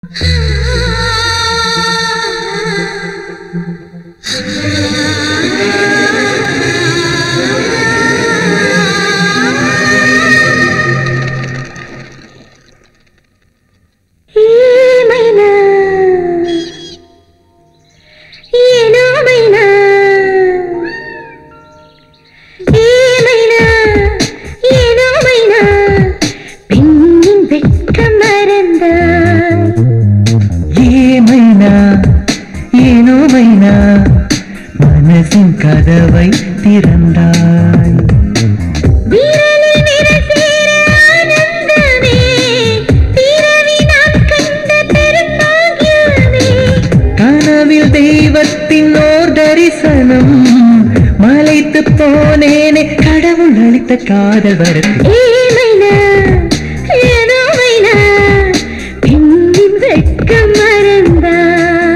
ఏమైనా ఏనామైనా ఏమైనా ఏనామైనా பெண்ணின் வெட்கம் மறந்தாய் ஏமைனா ஏனோமைனா மனசின் கதவை திறந்தாய் வீரனில் விரசேர ஆனந்தமே பிறவி நான் கண்ட பெரும்பாகியமே கனவில் தெய்வத்தின் ஓர் தரிசனம் மலைத்து போனேனே கடவுள் அளித்த காதல் வரத்து ஏமைனா ஏனோமைனா பெண்ணின் வெட்கம் மறந்தாய்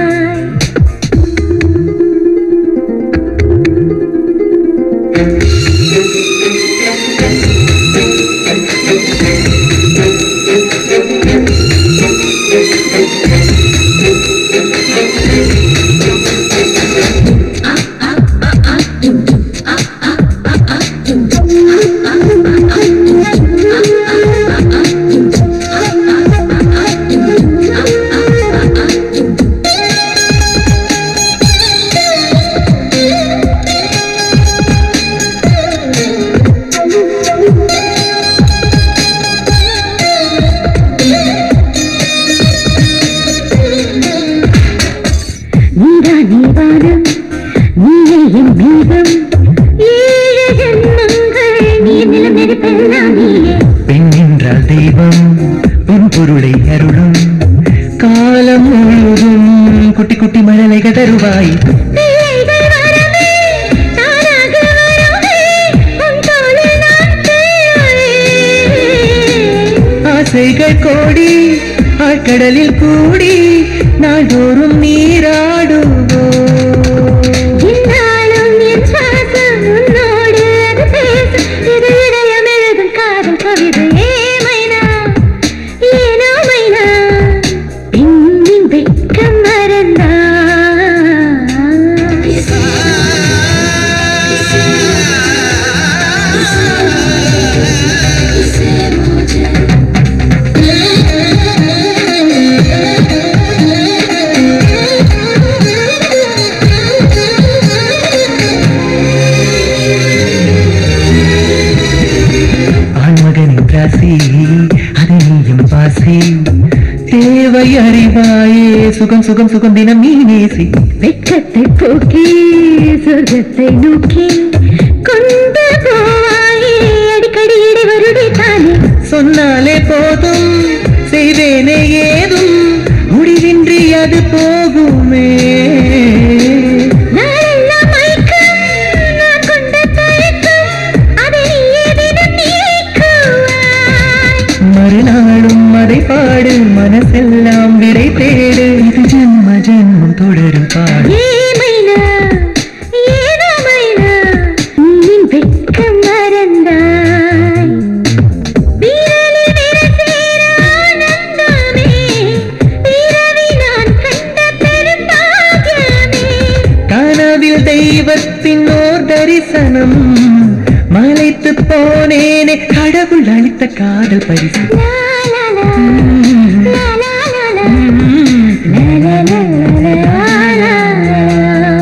நீதான் நீவானம் நீயே என் மேகம் ஏழு ஜென்மங்கள் நீர் நிலம் நெருப்பெல்லாம் நீயே பெண் என்றால் தெய்வம் பொன் பொருளை அருளும் காலம் முழுவதும் குட்டி குட்டி மழலைகள் தருவாய் பிள்ளைகள் வரவே தானாக வரவே உன் தோளில் நான் தேடுவேன். ஆசைகள் கோடி ஆழ்கடலில் கூடி நாள்தோறும் நீராடுவோம் என்னாலும் என் சுவாசம் உன்னோடு அது பேசும். இது இதயம் எழுதும் காதல் கவிதை. ஏமைனா, ஏனோ மைனா, பெண்ணின் வெட்கம் மறந்தாய். ஆண்மகனின் ராசி அது நீயும் பாசி தேவை அறிவாயே சுகம் சுகம் சுகம் தினம் நீ நேசி வெட்கத்தை போக்கி சொர்க்கத்தை நோக்கி கொண்டு போவாயே அடிக்கடி இடைவருடி தானே சொன்னாலே போதும் செய்வேனே ஏதும் முடிவின்றி அது போகுமே நாளெல்லாம் மயக்கம், நான் கொண்ட தயக்கம், அதை நீயே தினம் நீக்குவாய். மறுநாளும் அதை பாடு மனசெல்லாம் விடை தேடு இது ஜென்ம ஜென்மம் தொடரும் பாடு ஏமைனா, ஏனோ மைனா, உன்னின் வெட்கம் மறந்தாய். விரலில் விரசேர ஆனந்தமே, பிறவி நான் கண்ட பெரும்பாகியமே. கனவில் தெய்வத்தின் ஓர் தரிசனம் மலைத்து போனேனே கடவுள் அளித்த காதல் பரிசு லா, லா, லா, லா, லா, லா, லா. La la la la la la la.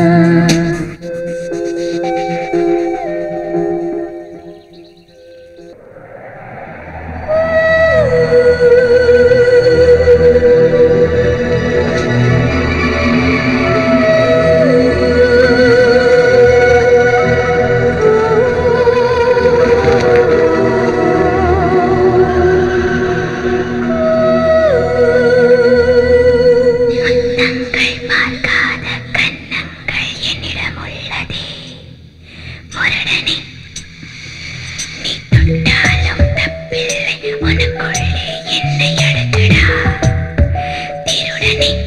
முத்தங்கள் பார்க்காத கன்னங்கள் என்னிடம் உள்ளதே முரடனே நீ தொட்டாலும் தப்பில்லை உனக்குள்ளே என்னை அடக்கடா திருடனே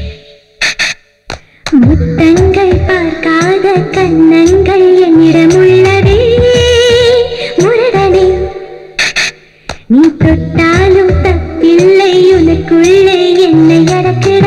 முத்தங்கள் பார்க்காத கன்னங்கள் என்னிடம் உள்ளதே முரடனே நீ தொட்டாலும் தப்பில்லை உனக்குள்ளே என்னை அடக்குடா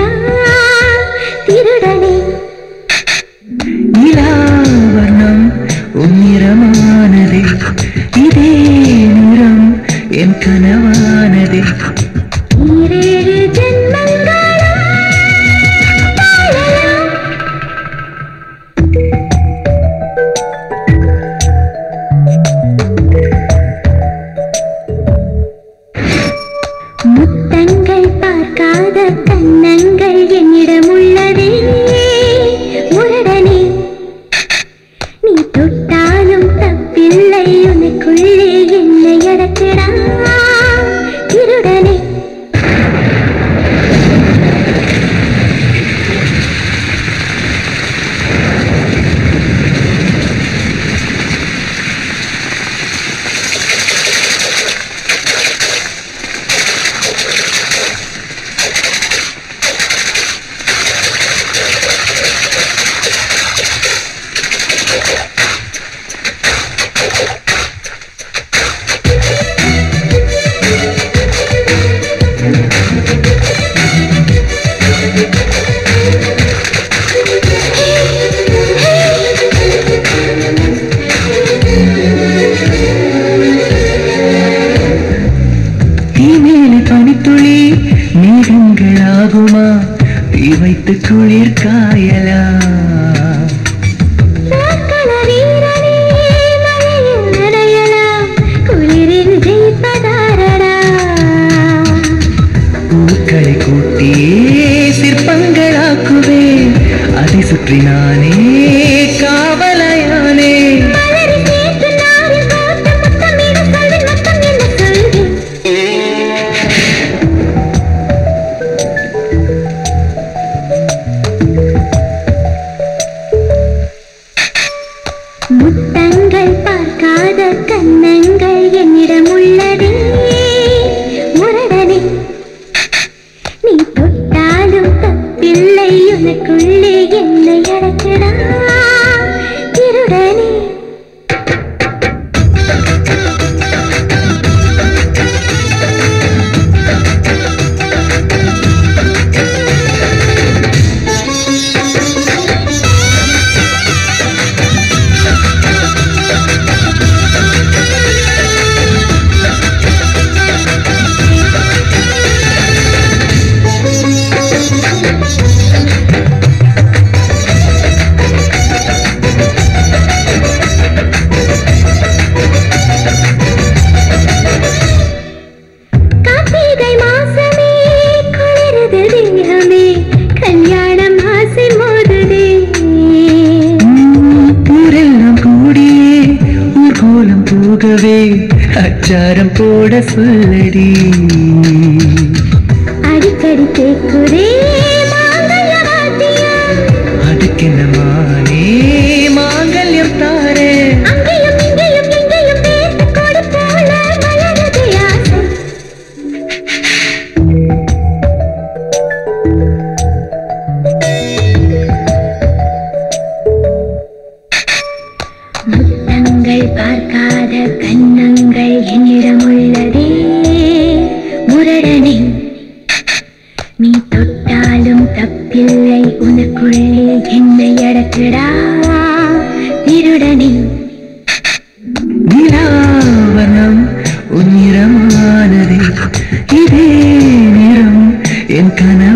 கன்னங்கள் என்னிடம் உள்ளதே முரடனே நீ தொட்டாலும் தப்பில்லை உனக்குள்ளே என்னை அடக்கடா திருடனே தீமேலி பனித்துளி மேகங்களாகுமா தீ வைத்து குளிர் காயலா சாக்கட வீரனே மழையில் நனையலாம் குளிரில் ஜெயிப்பதாரடா பூக்களை கூட்டியே சிற்பங்களாக்குவே அதை சுற்றி நானே காவலையானே மலரி சேர்த்து நாரில் கோர்த்து முத்தமிட சொல்வேன் மொத்தம் என்ன சொல்வேன் முத்தங்கள் பார்க்காத கன்னங்கள் என்னிடம் உள்ளதே முரடனே நீ தொட்டாலும் தப்பில்லை உனக்குள்ளே என்னை அடக்கடா திருடனே கார்த்திகை மாசமே குளிரது தேகமே கல்யாணம் ஆசை மோதுதே ஊரெல்லாம் கூடியே ஊர்கோலம் போகவே அச்சாரம் போட சொல்லடி அடிக்கடி கேக்குதே மாங்கல்ய வாத்தியம் அதுக்கென்ன மானே மாங்கல்யம் தாரே அங்கேயும் இங்கேயும் எங்கேயும் பேத்து கொடு போல மலருது ஆசை முத்தங்கள் பார்க்காத கன்னங்கள் என்னிடம் உள்ளதே முரடனே நீ தொட்டாலும் தப்பில்லை உனக்குள்ளே என்னை அடக்கடா திருடனே நிலாவனம் உன்னிறமானதே இதே நிறம் என் கனவு